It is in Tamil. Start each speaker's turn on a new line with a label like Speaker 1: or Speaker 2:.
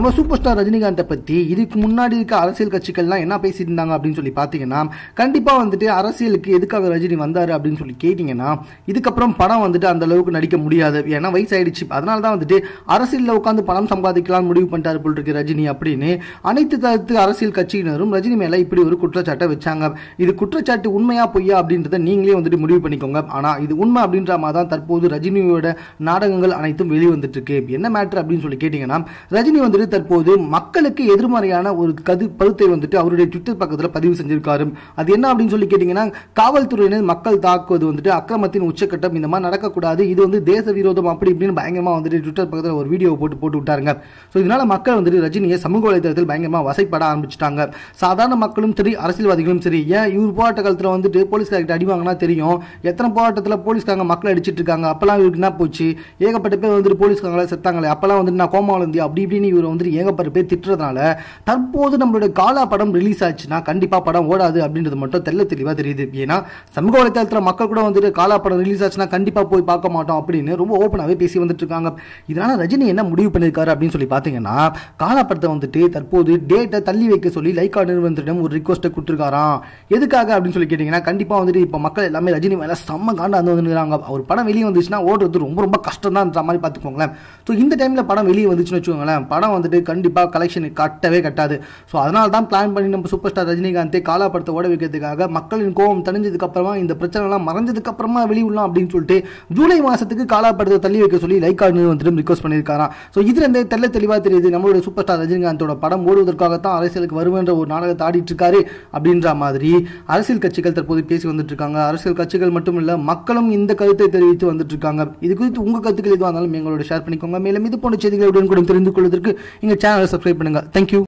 Speaker 1: நம்ம சூப்பர் ஸ்டார் ரஜினிகாந்தை பற்றி இதுக்கு முன்னாடி இருக்க அரசியல் கட்சிகள்லாம் என்ன பேசிட்டு இருந்தாங்க அப்படின்னு சொல்லி பார்த்தீங்கன்னா கண்டிப்பாக வந்துட்டு அரசியலுக்கு எதுக்காக ரஜினி வந்தார் அப்படின்னு சொல்லி கேட்டிங்கன்னா இதுக்கப்புறம் படம் வந்துட்டு அந்த அளவுக்கு நடிக்க முடியாது ஏன்னா வயசாயிடுச்சு அதனால தான் வந்துட்டு அரசியலில் உட்காந்து பணம் சம்பாதிக்கலாம் முடிவு பண்ணிட்டாரு போல் இருக்கு ரஜினி அப்படின்னு அனைத்து தரத்து அரசியல் கட்சியினரும் ரஜினி மேலே இப்படி ஒரு குற்றச்சாட்டை வச்சாங்க இது குற்றச்சாட்டு உண்மையா பொய்யா அப்படின்றத நீங்களே வந்துட்டு முடிவு பண்ணிக்கோங்க ஆனால் இது உண்மை அப்படின்ற மாதிரி தான் தற்போது ரஜினியோட நாடகங்கள் அனைத்தும் வெளிவந்துட்டு இருக்கு என்ன மேட்ரு அப்படின்னு சொல்லி கேட்டிங்கன்னா ரஜினி வந்துட்டு தற்போது மக்களுக்கு எதிர்மறையான ஒரு கது கருத்தை வந்துட்டு அவருடைய ட்விட்டர் பக்கத்தில் பதிவு செஞ்சிருக்காரு அது என்ன அப்படின்னு சொல்லி கேட்டிங்கன்னா காவல்துறையினர் மக்கள் தாக்குவது வந்துட்டு அக்கிரமத்தின் உச்சக்கட்டம் இந்த மாதிரி நடக்கக்கூடாது இது வந்து தேச விரோதம் அப்படி இப்படின்னு பயங்கரமாக வந்துட்டு ட்விட்டர் பக்கத்தில் ஒரு வீடியோ போட்டு போட்டு விட்டாருங்க ஸோ இதனால மக்கள் வந்துட்டு ரஜினியை சமூக வலைதளத்தில் பயங்கரமாக வசைப்பட ஆரம்பிச்சிட்டாங்க சாதாரண மக்களும் சரி அரசியல்வாதிகளும் சரி ஏன் இவர் போராட்ட காலத்தில் வந்துட்டு போலீஸ்கார்கிட்ட அடி வாங்கினா தெரியும் எத்தனை போராட்டத்தில் போலீஸ்காரங்க மக்கள் அடிச்சிட்டு இருக்காங்க அப்பெல்லாம் இவருக்கு என்ன போச்சு ஏகப்பட்ட பேர் வந்துட்டு போலீஸ்காரங்கள செத்தாங்களே அப்பெல்லாம் வந்துட்டு நான் கோமாவில் இருந்தியா அப்படி இப்படின்னு இவர் வந்துட்டு ஏகப்பட்ட பேர் திட்டுறதுனால தற்போது நம்மளுடைய காலா படம் ரிலீஸ் ஆச்சுன்னா கண்டிப்பாக படம் ஓடாது அப்படின்றது மட்டும் தெல்ல தெளிவாக தெரியுது ஏன்னா சமூக வலைத்தளத்தில் மக்கள் கூட வந்துட்டு காலா படம் ரிலீஸ் ஆச்சுன்னா கண்டிப்பாக போய் பார்க்க மாட்டோம் அப்படின்னு ரொம்ப ஓப்பனாகவே பேசி வந்துட்டு இருக்காங்க இதனால ரஜினி என்ன முடிவு பண்ணியிருக்காரு அப்படின்னு சொல்லி பார்த்தீங்கன்னா காலா படத்தை வந்துட்டு தற்போது டேட்டை தள்ளி வைக்க சொல்லி லைக்கா நிறுவனத்திடம் ஒரு ரிக்வஸ்ட்டை கொடுத்துருக்காராம் எதுக்காக அப்படின்னு சொல்லி கேட்டிங்கன்னா கண்டிப்பாக வந்துட்டு இப்போ மக்கள் எல்லாமே ரஜினி மேலே செம்ம காண்டா வந்து வந்துருக்காங்க அவர் படம் வெளியே வந்துச்சுன்னா ஓடுறது ரொம்ப ரொம்ப கஷ்டம் தான்ன்ற மாதிரி பார்த்துக்கோங்களேன் ஸோ இந்த டைமில் படம் வெளியே வந்துச்சுன்னு வச்சுக்கோங்களேன் படம் வந்துட்டு கண்டிப்பாக கலெக்ஷன் கட்டவே கட்டாது ஸோ அதனால தான் பிளான் பண்ணி நம்ம சூப்பர் ஸ்டார் ரஜினிகாந்தே காலா படத்தை ஓட வைக்கிறதுக்காக மக்களின் கோபம் தணிஞ்சதுக்கு அப்புறமா இந்த பிரச்சனைலாம் மறைஞ்சதுக்கு அப்புறமா வெளியிடலாம் அப்படின்னு சொல்லிட்டு ஜூலை மாதத்துக்கு காலா படத்தை தள்ளி வைக்க சொல்லி லைக்கா நிறுவனத்திடம் ரிக்வஸ்ட் பண்ணியிருக்காராம் ஸோ இதுல இருந்தே தெல்ல தெளிவாக தெரியுது நம்மளுடைய சூப்பர் ஸ்டார் ரஜினிகாந்தோட படம் ஓடுவதற்காகத்தான் அரசியலுக்கு வருவேன்ற ஒரு நாடகத்தை ஆடிட்டு இருக்காரு அப்படின்ற மாதிரி அரசியல் கட்சிகள் தற்போது பேசி வந்துட்டு இருக்காங்க அரசியல் கட்சிகள் மட்டும் இல்ல மக்களும் இந்த கருத்தை தெரிவித்து வந்துட்டு இருக்காங்க இது குறித்து உங்க கருத்துக்கள் எதுவாக இருந்தாலும் எங்களோட ஷேர் பண்ணிக்கோங்க மேலும் இது போன்ற செய்திகளை உடனுக்குடன் தெரிந்து கொள்வதற்கு எங்க சேனலை சப்ஸ்கிரைப் பண்ணுங்க தேங்க்யூ